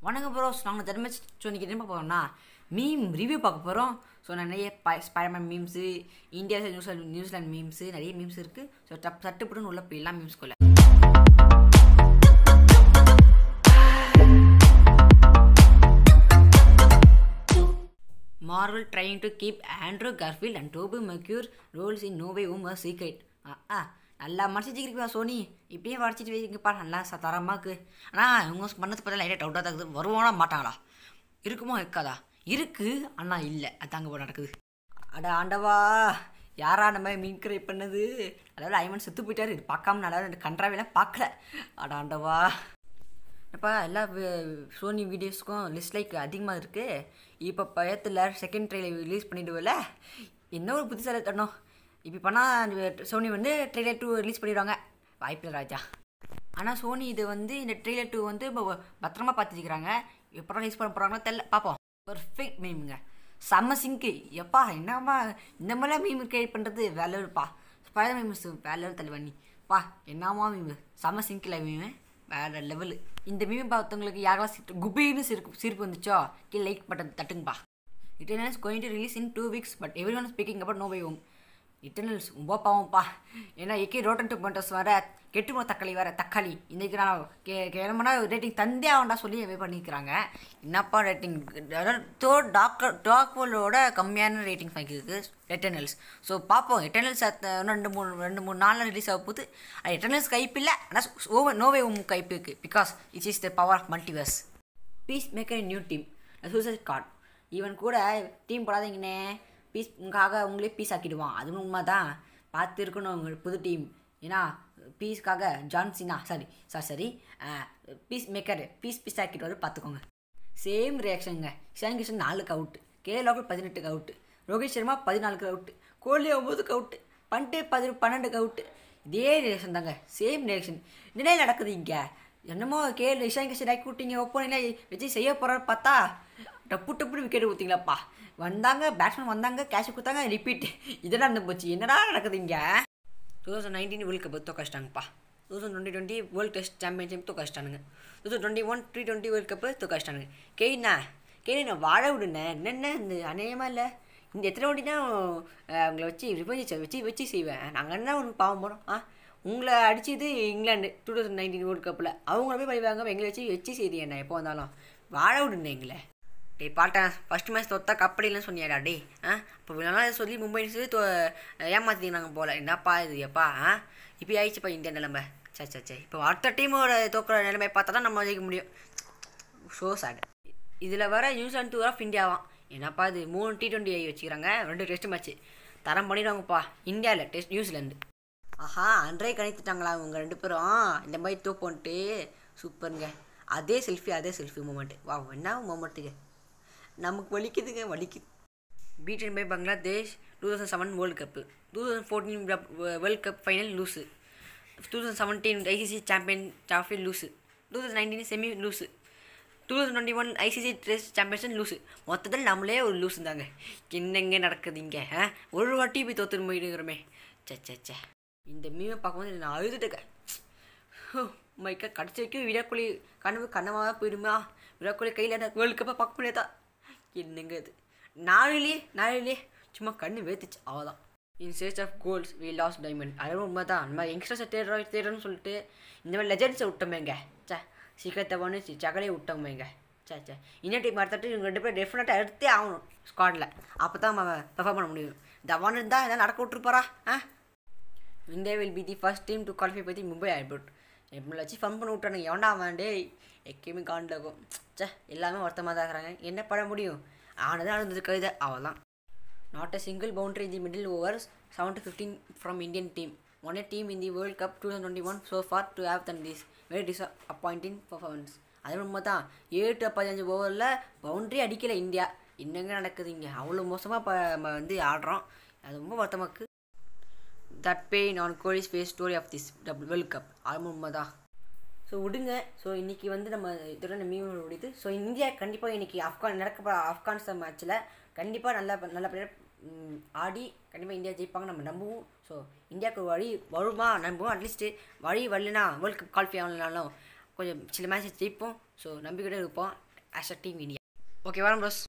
வணக்கம் ப்ரோஸ் நாங்கள் தர்ம ஸோ இன்றைக்கி என்ன பார்க்க போகிறோம்னா மீம் ரிவ்யூ பார்க்க போகிறோம் ஸோ நிறைய ப Spiderman memes India New Zealand New Zealand memes நிறைய மீம்ஸ் இருக்குது ஸோ டப் தட்டுப்பட்டுன்னு உள்ள போயிடலாம் மீம்ஸ்குள்ளே Marvel trying to keep Andrew Garfield and Tobey Maguire roles in No Way Home a secret. ஆ ஆ நல்லா மறைச்சிட்டு சோனி இப்படியே மறைச்சிட்டு வைங்கப்பா நல்லா ச தரமாக்கு ஆனால் இவங்க பண்ணது பார்த்தா லைட்டாக டவுட்டாக தான் இருக்குது வருவானா மாட்டாங்களா இருக்குமா இருக்காதா இருக்கு ஆனால் இல்லை அதாங்க இப்போ நடக்குது அட ஆண்டவா யாரா நம்ம மீன் கிரை பண்ணது அதாவது ஐமன் செத்து போயிட்டாரு இது பார்க்காம நல்லா கன்றாவெல்லாம் பார்க்கல அட ஆண்டவா இப்போ எல்லா சோனி வீடியோஸ்க்கும் லிஸ்ட் லைக் அதிகமாக இருக்குது இப்போ பயத்தில் செகண்ட் ட்ரெயிலர் ரிலீஸ் பண்ணிவிடுவில்ல என்ன ஒரு புதுசாக தரணும் இப்படி பண்ணால் சோனி வந்து ட்ரெய்லர் டூ ரிலீஸ் பண்ணிடுவாங்க வாய்ப்பில்லை ராஜா ஆனால் சோனி இது வந்து இந்த ட்ரெய்லர் டூ வந்து இப்போ பத்திரமா பார்த்துருக்குறாங்க எப்போ ரிலீஸ் பண்ண போகிறாங்களோ தெரில பார்ப்போம் பர்ஃபெக்ட் மீமுங்க செம்ம சிங்க்கு எப்பா என்னம்மா இந்த மாதிரிலாம் மீம் கிரியேட் பண்ணுறது வேலைப்பா ஸ்பைடர் மீம்ஸ் வேலை தலைவண்ணி பா என்னம்மா மீமு செம்ம சிங்கில் மீமு வேறு லெவலு இந்த மீம் பார்த்தவங்களுக்கு யாரெல்லாம் சிரிப்பு குபின்னு சிரிப்பு சிரிப்பு வந்துச்சோ கீழே லைக் பட்டன் தட்டுங்கப்பா Eternals going to release in two weeks but every one speaking about No Way Home Eternals ரொம்ப பாவம்ப்பா ஏன்னா எக்கே ரோட்டன் டூ பாயிண்டர்ஸ் வர கெட்டுமோ தக்காளி வர தக்காளி இன்றைக்கி நான் கே கிளம்புனா ரேட்டிங் தந்தே ஆகண்டா சொல்லி வே பண்ணிக்கிறாங்க என்னப்பா ரேட்டிங் தோ டாக்டர் டாக்வலோட கம்மியான ரேட்டிங் வாங்கியிருக்கு எட்டர்னல்ஸ் ஸோ பார்ப்போம் எட்டர்னல்ஸ் இன்னும் ரெண்டு மூணு ரெண்டு மூணு நாளில் ரிலீஸ் ஆக போகுது எட்டர்னல்ஸ் கைப்பு இல்லை ஆனால் ஓவர் நோவே உம் கைப்பு இருக்குது because it's is the power of multiverse Peacemaker new team suicide guard even கூட டீம் போடாதீங்கண்ணே பீஸ் உங்களுக்காக உங்களே பீஸ் ஆக்கிடுவான் அதுவும் உண்மை தான் பார்த்து இருக்கணும் உங்கள் புது டீம் ஏன்னா பீஸ்க்காக ஜான்சினா சாரி சாரி சரி பீஸ் மேக்கர் பீஸ் பீஸ் ஆக்கிட்டு பார்த்துக்கோங்க சேம் ரியாக்ஷனுங்க இஷான் கிஷன் நாலுக்கு அவுட்டு கே லோக்கல் பதினெட்டுக்கு அவுட்டு ரோஹித் சர்மா பதினாலுக்கு அவுட்டு கோலி ஒம்பதுக்கு அவுட்டு பண்ட்டு பதி பன்னெண்டுக்கு அவுட்டு இதே ரியாக்ஷன் தாங்க சேம் ரியாக்ஷன் என்னடே நடக்குது இங்கே என்னமோ கே இஷான் கிஷன் ஆக்கி விட்டீங்க ஒப்போனில் வச்சு செய்ய போகிறாரு பார்த்தா டப்பு டப்புன்னு விக்கெட் ஊற்றிங்களாப்பா வந்தாங்க பேட்ஸ்மேன் வந்தாங்க கேஷ் கொடுத்தாங்க ரிப்பீட் இதெல்லாம் நடந்து போச்சு என்னடா நடக்குது இங்கே two thousand nineteen world cup தோக்கச்சிட்டாங்கப்பா two thousand twenty twenty world test championship தோக்கச்சிட்டானுங்க two thousand twenty one T twenty world cup தோக்கச்சிட்டானுங்க கெய்னா கெய்னா வாழ விடுனே என்னென்ன இந்த அநேகமாக இல்லை இந்த எத்தனை வாட்டி தான் உங்களை வச்சு ரிவெஞ்ச் வச்சு வச்சு செய்வேன் நாங்கள் என்ன ஒன்று பாவம் போகிறோம் ஆ உங்களை அடிச்சது England two thousand nineteen world கப்பில் அவங்கள போய் படிவாங்க எங்களை வச்சு வச்சு செய்தி என்ன எப்போ வந்தாலும் வாழ விடுனே எங்களை டேய் பாட்டேன் ஃபஸ்ட் மேட்ச் தோத்தா கப்படிலாம் சொன்னியாடா டே ஆ இப்போ நல்லா சொல்லி மும்பை இந்தியன்ஸ் தோ ஏமாற்றினாங்க போல் என்னப்பா இது எப்பா ஆ இப்போ ஆயிடுச்சுப்பா இந்தியா நிலமை சே சே சே இப்போ அடுத்த டீமோட தோக்குற நிலைமை பார்த்தா தான் நம்ம ஜெயிக்க முடியும் ஷோ சேட் இதில் வர நியூசிலாந்து டூர் ஆஃப் இந்தியாவாம் என்னப்பா இது மூணு டி டுவெண்ட்டி ஐ வச்சுக்கிறாங்க ரெண்டு டெஸ்ட் மேட்ச்சு தரம் பண்ணிடுவாங்கப்பா இந்தியாவில் டெஸ்ட் நியூசிலாந்து ஆஹா அன்றே கணித்துட்டாங்களா இவங்க ரெண்டு பேரும் இந்த மாதிரி தூப்போன்ட்டு சூப்பருங்க அதே செல்ஃபி அதே செல்ஃபி மூமெண்ட்டு வா என்ன மூமெண்ட்டுங்க நமக்கு வலிக்குதுங்க வலிக்குது beaten by Bangladesh two thousand seven world cup two thousand fourteen world cup final lose two thousand seventeen ICC champion trophy lose two thousand nineteen semi lose two thousand twenty one ICC test championship lose மொத்தத்தில் நம்மளே ஒரு loose தாங்க என்னங்க நடக்குது இங்கே ஆ ஒரு வாட்டி போய் தோத்துட்டு போயிடுங்கிறோமே சே சே சே இந்த மீமை பார்க்கும்போது நான் அழுதுட்டேங்க மைக்கா கடைசி வரைக்கும் விராட் கோலி கனவு கனவாக போயிடுமா விராட் கோலி கையில் வேர்ல்டு கப்பை பார்க்க முடியாதா என்னங்க இது நாளிலே நாளிலே சும்மா கண்ணு வேத்துச்சு அவ்வளோதான் in search of golds we lost diamond அதுவும் உண்மை தான் நம்ம யங்ஸ்டர்ஸை தேடுறோம் தேடுறோம்னு சொல்லிட்டு இந்த மாதிரி லெஜண்ட்ஸை விட்டோமேங்க சே சீக்கிரத்தவனு சகலையை விட்டோமேங்க சே சே இன்னும் டீம் அடுத்தட்டு இவங்க ரெண்டு பேரும் டெஃபினட்டாக எடுத்தே ஆகணும் ஸ்குவாடில் அப்போ தான் நம்ம பெர்ஃபார்ம் பண்ண முடியும் தவான் இருந்தால் எதாவது நடக்க விட்டுருப்பாரா ஆ India will be the first team to qualify பற்றி மும்பை ஏர்போர்ட் எப்படில வச்சு ஃபன் பண்ண விட்டானுங்க எவன்டா அவன் டே எக்கேயுமே காண்டில் சே எல்லாமே வருத்தமாக தான் இருக்கிறாங்க என்ன பண்ண முடியும் ஆனது ஆனது கழுத அவள் தான் not a single boundary in the middle overs seven to fifteen from Indian team one a team in the world cup two thousand twenty one so far to have then this very disappointing performance அது உண்மை தான் ஏழு to பதினஞ்சு ஓவரில் boundary அடிக்கலை India என்னங்க நடக்குது இங்கே அவ்வளோ மோசமாக இப்போ நம்ம வந்து ஆடுறோம் அது ரொம்ப வருத்தமாக்கு that pain on Kohli's face story of this double world cup அது உண்மை தான் ஸோ விடுங்க ஸோ இன்றைக்கி வந்து நம்ம இதோட மீன் முடியுது ஸோ இந்தியா கண்டிப்பாக இன்றைக்கி ஆப்கான் நடக்க போகிற ஆப்கானிஸ்தான் மேட்ச்சில் கண்டிப்பாக நல்ல நல்லபடியாக ஆடி கண்டிப்பாக இந்தியா ஜெயிப்பாங்க நம்ம நம்புவோம் ஸோ இந்தியாவுக்கு வழி வருமா நம்புவோம் அட்லீஸ்ட்டு வழி வரலனா வேர்ல்ட் கப் குவாலிஃபை ஆகலனாலும் கொஞ்சம் சில மேட்சஸ் ஜெயிப்போம் ஸோ நம்பிக்கையோட இருப்போம் as a team India okay வரோம் ப்ரோஸ்